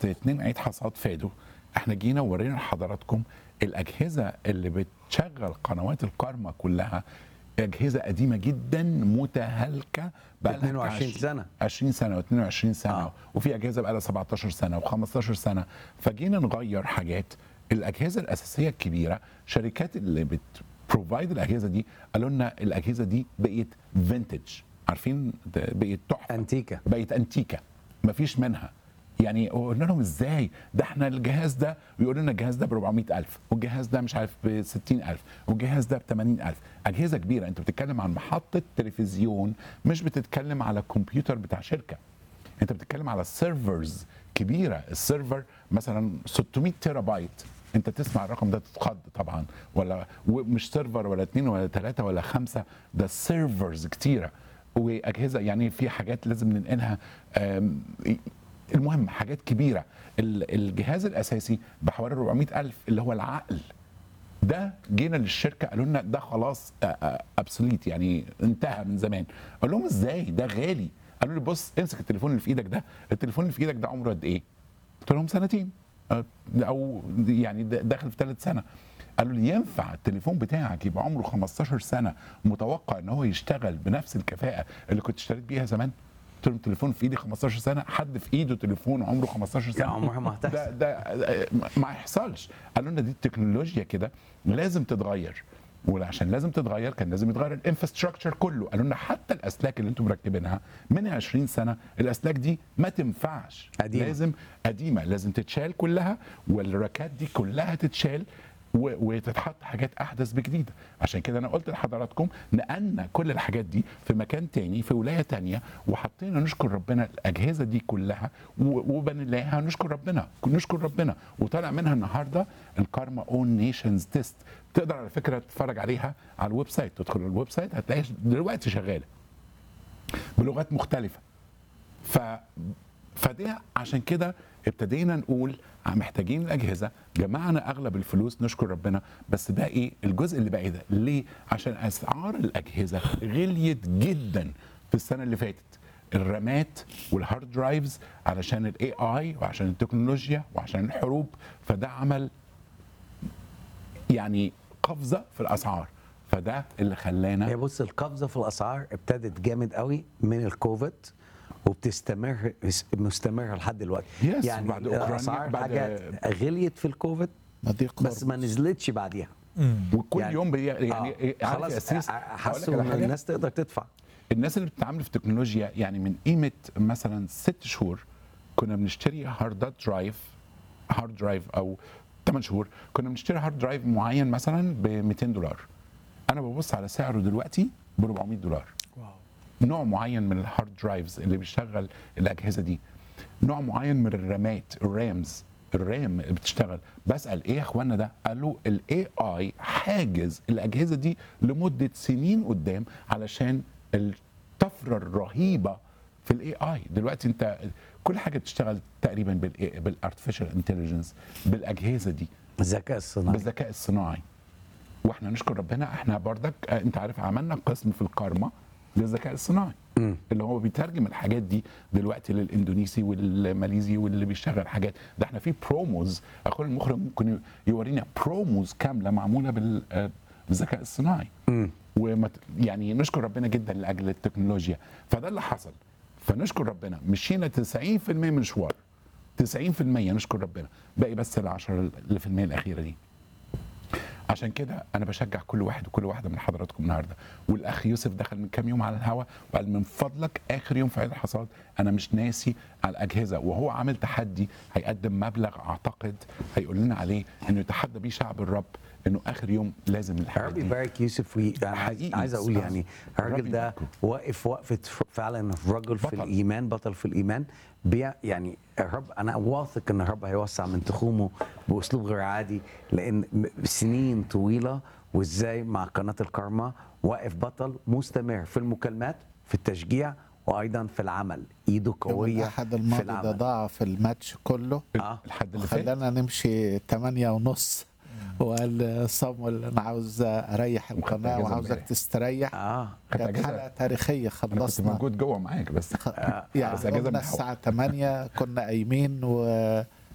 في اتنين عيد حصاد فادوا احنا جينا وورينا لحضراتكم الاجهزه اللي بتشغل قنوات الكارما كلها اجهزه قديمه جدا متهالكه بقى 22 سنة. 20 سنه و22 سنه آه. آه. وفي اجهزه بقى لها 17 سنه و15 سنه فجينا نغير حاجات الاجهزه الاساسيه الكبيره شركات اللي بتبروفايد الاجهزه دي قالوا لنا الاجهزه دي بقت فينتج عارفين ده بقت تحفه انتيكا بقت انتيكه مفيش منها يعني قلنا لهم ازاي ده احنا الجهاز ده بيقولوا لنا الجهاز ده ب 400000 والجهاز ده مش عارف ب 60000 والجهاز ده ب 80000 اجهزه كبيره انت بتتكلم عن محطه تلفزيون مش بتتكلم على كمبيوتر بتاع شركه انت بتتكلم على سيرفرز كبيره السيرفر مثلا 600 تيرا بايت انت تسمع الرقم ده تتخض طبعا ولا مش سيرفر ولا اثنين ولا ثلاثه ولا خمسه ده سيرفرز كتيره واجهزه يعني في حاجات لازم ننقلها آم، المهم حاجات كبيره ال- الجهاز الاساسي بحوالي 400 الف اللي هو العقل ده جينا للشركه قالوا لنا ده خلاص ابسوليت يعني انتهى من زمان قال لهم ازاي ده غالي قالوا لي بص امسك التليفون اللي في ايدك ده التليفون اللي في ايدك ده عمره قد ايه قلت لهم سنتين آه، او يعني د- داخل في ثالث سنه قالوا لي ينفع التليفون بتاعك يبقى عمره 15 سنه متوقع ان هو يشتغل بنفس الكفاءه اللي كنت اشتريت بيها زمان قلت لهم التليفون في ايدي 15 سنه حد في ايده تليفون عمره 15 سنه يا عمرها ما هتحصل. ده ده ما يحصلش قالوا لنا دي التكنولوجيا كده لازم تتغير وعشان لازم تتغير كان لازم يتغير الانفراستراكشر كله قالوا لنا حتى الاسلاك اللي انتم مركبينها من 20 سنه الاسلاك دي ما تنفعش قديمة. لازم قديمه لازم تتشال كلها والراكات دي كلها تتشال و- وتتحط حاجات احدث بجديده عشان كده انا قلت لحضراتكم نقلنا كل الحاجات دي في مكان تاني في ولايه تانية وحطينا نشكر ربنا الاجهزه دي كلها و- وبنلاقيها نشكر ربنا نشكر ربنا وطالع منها النهارده الكارما اون نيشنز تيست تقدر على فكره تتفرج عليها على الويب سايت تدخل الويب سايت هتلاقيها دلوقتي شغاله بلغات مختلفه ف فده عشان كده ابتدينا نقول محتاجين الاجهزه جمعنا اغلب الفلوس نشكر ربنا بس بقى ايه الجزء اللي باقي ده ليه عشان اسعار الاجهزه غليت جدا في السنه اللي فاتت الرامات والهارد درايفز علشان الاي اي وعشان التكنولوجيا وعشان الحروب فده عمل يعني قفزه في الاسعار فده اللي خلانا هي بص القفزه في الاسعار ابتدت جامد قوي من الكوفيد وبتستمر مستمره لحد دلوقتي Yes، يعني بعد أوكرانيا، الاسعار بعد- حاجات غليت في الكوفيد مضيق بس ما هرمز. نزلتش بعديها وكل يعني- يوم بي يعني آه، إيه، عارف خلاص يا أسيس؟ ع- هقول لك حسوا على ان حاجة؟ الناس تقدر تدفع الناس اللي بتتعامل في التكنولوجيا يعني من قيمه مثلا ست شهور كنا بنشتري هارد درايف هارد درايف او 8 شهور كنا بنشتري هارد درايف معين مثلا ب 200 دولار انا ببص على سعره دلوقتي ب 400 دولار نوع معين من الهارد درايفز اللي بيشغل الاجهزه دي نوع معين من الرامات الرامز الرام اللي بتشتغل بسال ايه يا اخوانا ده قالوا الاي اي حاجز الاجهزه دي لمده سنين قدام علشان الطفره الرهيبه في الاي اي دلوقتي انت كل حاجه بتشتغل تقريبا بالارتفيشال انتليجنس بالاجهزه دي الذكاء الصناعي بالذكاء الصناعي واحنا نشكر ربنا احنا بردك آه، انت عارف عملنا قسم في الكارما للذكاء الصناعي اللي هو بيترجم الحاجات دي دلوقتي للاندونيسي والماليزي واللي بيشغل حاجات ده احنا في بروموز اخونا المخرج ممكن يورينا بروموز كامله معموله بال- آه، بالذكاء الصناعي ومت يعني نشكر ربنا جدا لاجل التكنولوجيا فده اللي حصل فنشكر ربنا مشينا 90% من المشوار 90% نشكر ربنا باقي بس ال 10% الاخيره دي عشان كده انا بشجع كل واحد وكل واحده من حضراتكم النهارده والاخ يوسف دخل من كام يوم على الهوا وقال من فضلك اخر يوم في عيد الحصاد انا مش ناسي على الاجهزه وهو عامل تحدي هيقدم مبلغ اعتقد هيقول لنا عليه انه يتحدى بيه شعب الرب انه اخر يوم لازم الحاجات ربي دي يبارك يوسف وي... انا عايز, حقيقي عايز اقول أستاذ. يعني ربي الراجل ده يباركه. واقف وقفه ف- فعلا رجل في بطل. الايمان بطل في الايمان بيع يعني الرب انا واثق ان الرب هيوسع من تخومه باسلوب غير عادي لان م- سنين طويله وازاي مع قناه الكارما واقف بطل مستمر في المكالمات في التشجيع وايضا في العمل ايده يوم قويه الأحد في الماضي ده العمل ضاع في الماتش كله اه الحد اللي فات خلانا نمشي 8 ونص وقال لي صامويل انا عاوز اريح وخدت القناه أجازة وعاوزك امبارح. تستريح اه خدت كانت أجازة- حلقه تاريخيه انا كنت خلصنا موجود جوه معاك بس خ- يعني بس أجازة قلنا من الحوار. الساعة 8 كنا قايمين و